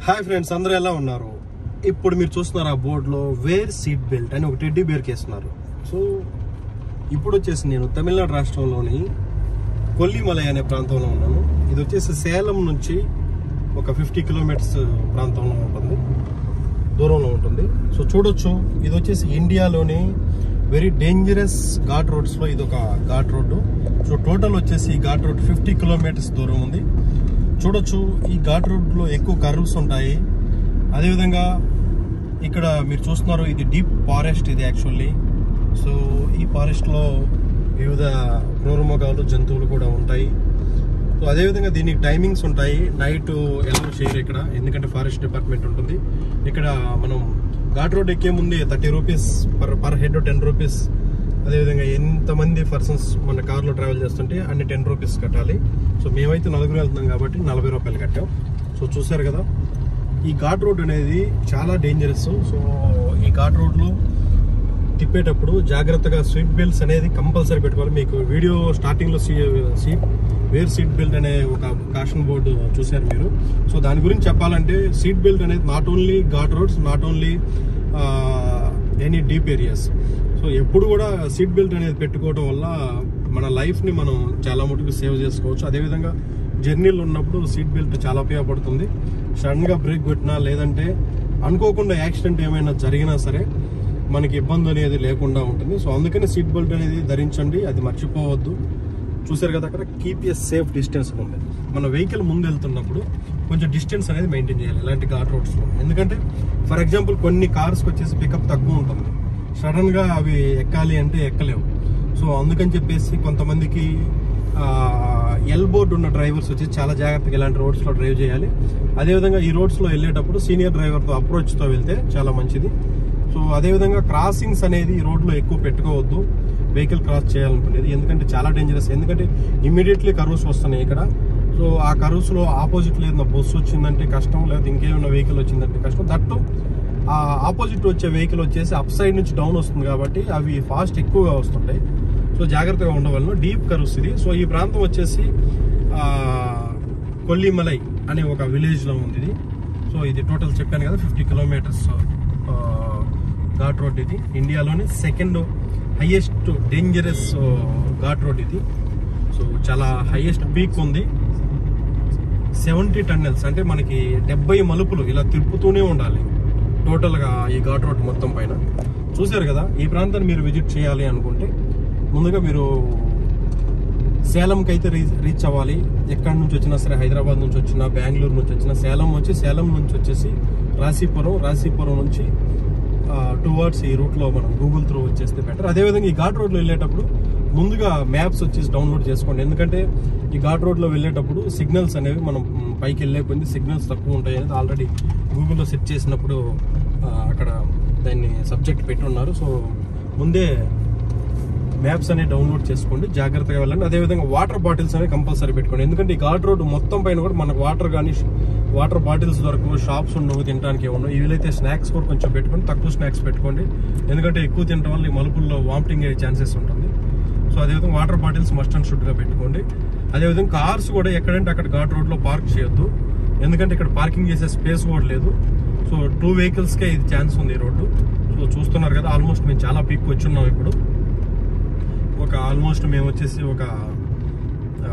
hi friends అందరూ ఎలా ఉన్నారు ఇప్పుడు మీరు చూస్తున్నారు ఆ బోర్డులో వేర్ సీట్ బెల్ట్ అని ఒక టెడ్డీ బేర్కి వేస్తున్నారు సో ఇప్పుడు వచ్చేసి నేను తమిళనాడు రాష్ట్రంలోని కొల్లిమలై అనే ప్రాంతంలో ఉన్నాను ఇది వచ్చేసి సేలం నుంచి ఒక ఫిఫ్టీ కిలోమీటర్స్ ప్రాంతంలో ఉంటుంది దూరంలో ఉంటుంది సో చూడొచ్చు ఇది వచ్చేసి ఇండియాలోని వెరీ డేంజరస్ ఘాట్ రోడ్స్లో ఇది ఒక ఘాట్ రోడ్డు సో టోటల్ వచ్చేసి ఈ ఘాట్ రోడ్ ఫిఫ్టీ కిలోమీటర్స్ దూరం ఉంది చూడొచ్చు ఈ ఘాట్ రోడ్లో ఎక్కువ కర్వ్స్ ఉంటాయి అదేవిధంగా ఇక్కడ మీరు చూస్తున్నారు ఇది డీప్ ఫారెస్ట్ ఇది యాక్చువల్లీ సో ఈ ఫారెస్ట్లో వివిధ క్రూరమృగాలు జంతువులు కూడా ఉంటాయి సో అదేవిధంగా దీనికి టైమింగ్స్ ఉంటాయి నైట్ ఎలా చేయరు ఇక్కడ ఎందుకంటే ఫారెస్ట్ డిపార్ట్మెంట్ ఉంటుంది ఇక్కడ మనం ఘాట్ రోడ్ ఎక్కే ముందే thirty rupees per per head ten rupees అదేవిధంగా ఎంతమంది పర్సన్స్ మన కార్లో ట్రావెల్ చేస్తుంటే అన్ని టెన్ రూపీస్ కట్టాలి సో మేమైతే నలుగురు వెళ్తున్నాం కాబట్టి నలభై రూపాయలు కట్టాం సో చూసారు కదా ఈ ఘాట్ రోడ్ అనేది చాలా డేంజరస్ సో ఈ ఘాట్ రోడ్లో తిప్పేటప్పుడు జాగ్రత్తగా సీట్ బెల్ట్స్ అనేది కంపల్సరీ పెట్టుకోవాలి మీకు వీడియో స్టార్టింగ్లో see seat wear seat belt అనే ఒక కాషన్ బోర్డు చూశారు మీరు సో దాని గురించి చెప్పాలంటే సీట్ బెల్ట్ అనేది not only ghat roads not only any deep areas so ఎప్పుడు కూడా సీట్ బెల్ట్ అనేది పెట్టుకోవడం వల్ల మన లైఫ్ని మనం చాలా మటుకు సేవ్ చేసుకోవచ్చు అదేవిధంగా జర్నీలు ఉన్నప్పుడు సీట్ బెల్ట్ చాలా ఉపయోగపడుతుంది సడన్గా బ్రేక్ కొట్టినా లేదంటే అనుకోకుండా యాక్సిడెంట్ ఏమైనా జరిగినా సరే మనకి ఇబ్బంది అనేది లేకుండా ఉంటుంది సో అందుకని సీట్ బెల్ట్ అనేది ధరించండి అది మర్చిపోవద్దు చూసారు కదా అక్కడ కీప్ ఎ సేఫ్ డిస్టెన్స్ అని ఉంది మన వెహికల్ ముందు వెళ్తున్నప్పుడు కొంచెం డిస్టెన్స్ అనేది మెయింటైన్ చేయాలి ఇలాంటి ఘాట్ రోడ్స్లో ఎందుకంటే ఫర్ ఎగ్జాంపుల్ కొన్ని కార్స్కి వచ్చేసి పికప్ తక్కువ ఉంటుంది సడన్గా అవి ఎక్కాలి అంటే ఎక్కలేవు సో అందుకని చెప్పేసి కొంతమందికి ఎల్ బోర్డ్ ఉన్న డ్రైవర్స్ వచ్చి చాలా జాగ్రత్తగా ఇలాంటి రోడ్స్లో డ్రైవ్ చేయాలి అదేవిధంగా ఈ రోడ్స్లో వెళ్ళేటప్పుడు సీనియర్ డ్రైవర్తో అప్రోచ్తో వెళ్తే చాలా మంచిది సో అదేవిధంగా క్రాసింగ్స్ అనేది ఈ రోడ్లో ఎక్కువ పెట్టుకోవద్దు వెహికల్ క్రాస్ చేయాలనుకునేది ఎందుకంటే చాలా డేంజరస్ ఎందుకంటే ఇమీడియట్లీ కర్వ్స్ వస్తున్నాయి ఇక్కడ సో ఆ కర్వ్స్లో ఆపోజిట్లో ఏదైనా బస్సు వచ్చిందంటే కష్టం లేదా ఇంకేమైనా వెహికల్ వచ్చిందంటే కష్టం దట్టు ఆ ఆపోజిట్ వచ్చే వెహికల్ వచ్చేసి అప్ సైడ్ నుంచి డౌన్ వస్తుంది కాబట్టి అవి ఫాస్ట్ ఎక్కువగా వస్తుంటాయి సో జాగ్రత్తగా ఉండవలను డీప్ కర్వ్స్ ఇది సో ఈ ప్రాంతం వచ్చేసి ఆ, కొల్లిమలై అనే ఒక విలేజ్లో ఉంది ఇది సో ఇది టోటల్ చెప్పాను కదా ఫిఫ్టీ కిలోమీటర్స్ ఘాట్ రోడ్ ఇది ఇండియాలోనే second highest dangerous ghat road ఇది సో చాలా హైయెస్ట్ పీక్ ఉంది సెవెంటీ టన్నెల్స్ అంటే మనకి డెబ్బై మలుపులు ఇలా తిప్పుతూనే ఉండాలి టోటల్గా ఈ ఘాట్ రోడ్ మొత్తం పైన చూశారు కదా ఈ ప్రాంతాన్ని మీరు విజిట్ చేయాలి అనుకుంటే ముందుగా మీరు సేలంకి అయితే రీచ్ రీచ్ అవ్వాలి ఎక్కడి నుంచి వచ్చినా సరే హైదరాబాద్ నుంచి వచ్చినా బెంగళూరు నుంచి వచ్చినా సేలం వచ్చి సేలం నుంచి వచ్చేసి రాశీపురం రాశీపురం నుంచి టువర్డ్స్ ఈ రూట్లో మనం గూగుల్ త్రూ వచ్చేస్తే బెటర్ అదేవిధంగా ఈ ఘాట్ రోడ్లో వెళ్ళేటప్పుడు ముందుగా మ్యాప్స్ వచ్చేసి డౌన్లోడ్ చేసుకోండి ఎందుకంటే ఈ ఘాట్ రోడ్లో వెళ్ళేటప్పుడు సిగ్నల్స్ అనేవి మనం మ్, పైకి వెళ్ళే కొద్ది సిగ్నల్స్ తక్కువ ఉంటాయి అనేది ఆల్రెడీ గూగుల్లో సెట్ చేసినప్పుడు ఆ, అక్కడ దాన్ని సబ్జెక్ట్ పెట్టున్నారు సో ముందే మ్యాప్స్ అనేవి డౌన్లోడ్ చేసుకోండి జాగ్రత్తగా వెళ్ళండి అదేవిధంగా వాటర్ బాటిల్స్ అనేవి కంపల్సరీ పెట్టుకోండి ఎందుకంటే ఈ ఘాట్ రోడ్ మొత్తం పైన కూడా మనకు వాటర్ కానీ వాటర్ బాటిల్స్ దొరకవు షాప్స్ ఉండవు తినడానికి ఉండవు వీలైతే స్నాక్స్ కూడా కొంచెం పెట్టుకోండి తక్కువ స్నాక్స్ పెట్టుకోండి ఎందుకంటే ఎక్కువ తినడం వల్ల ఈ మలుపుల్లో వామిటింగ్ అయ్యే ఛాన్సెస్ ఉంటుంది సో అదేవిధంగా వాటర్ బాటిల్స్ మస్ట్ అండ్ షుడ్గా పెట్టుకోండి అదేవిధంగా కార్స్ కూడా ఎక్కడంటే అక్కడ ఘాట్ రోడ్లో పార్క్ చేయొద్దు ఎందుకంటే ఇక్కడ పార్కింగ్ చేసే స్పేస్ కూడా లేదు సో టూ వెహికల్స్కే ఇది ఛాన్స్ ఉంది ఈ రోడ్డు సో చూస్తున్నారు కదా ఆల్మోస్ట్ మేము చాలా పీక్ వచ్చున్నాం ఇప్పుడు ఒక ఆల్మోస్ట్ మేము వచ్చేసి ఒక ఆ,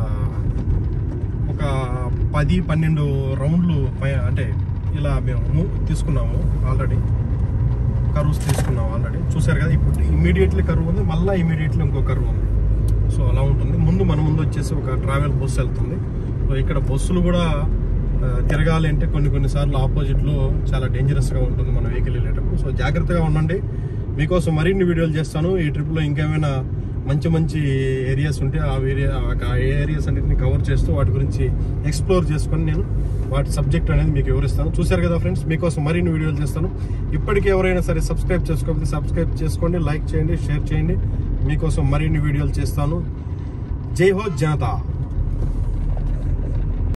ఒక పది పన్నెండు రౌండ్లు పై అంటే ఇలా మేము move తీసుకున్నాము ఆల్రెడీ కర్వ్స్ తీసుకున్నాం ఆల్రెడీ చూసారు కదా ఇప్పుడు ఇమీడియట్లీ కరువు ఉంది మళ్ళీ ఇమీడియట్లీ ఇంకో కరువు ఉంది సో అలా ఉంటుంది ముందు మన ముందు వచ్చేసి ఒక ట్రావెల్ బస్సు వెళ్తుంది సో ఇక్కడ బస్సులు కూడా ఆ, తిరగాలి అంటే కొన్ని కొన్నిసార్లు ఆపోజిట్లో చాలా డేంజరస్గా ఉంటుంది మన వెహికల్ వెళ్ళేటప్పుడు సో జాగ్రత్తగా ఉండండి మీకోసం మరిన్ని వీడియోలు చేస్తాను ఈ ట్రిప్లో ఇంకేమైనా మంచి మంచి ఏరియాస్ ఉంటే ఆ ఏరియా ఆ ఏరియాస్ అన్నింటిని కవర్ చేస్తూ వాటి గురించి ఎక్స్ప్లోర్ చేసుకొని నేను వాటి సబ్జెక్ట్ అనేది మీకు వివరిస్తాను చూశారు కదా ఫ్రెండ్స్ మీకోసం మరిన్ని వీడియోలు చేస్తాను ఇప్పటికీ ఎవరైనా సరే సబ్స్క్రైబ్ చేసుకోకపోతే సబ్స్క్రైబ్ చేసుకోండి లైక్ చేయండి షేర్ చేయండి మీకోసం మరిన్ని వీడియోలు చేస్తాను జై హో జనతా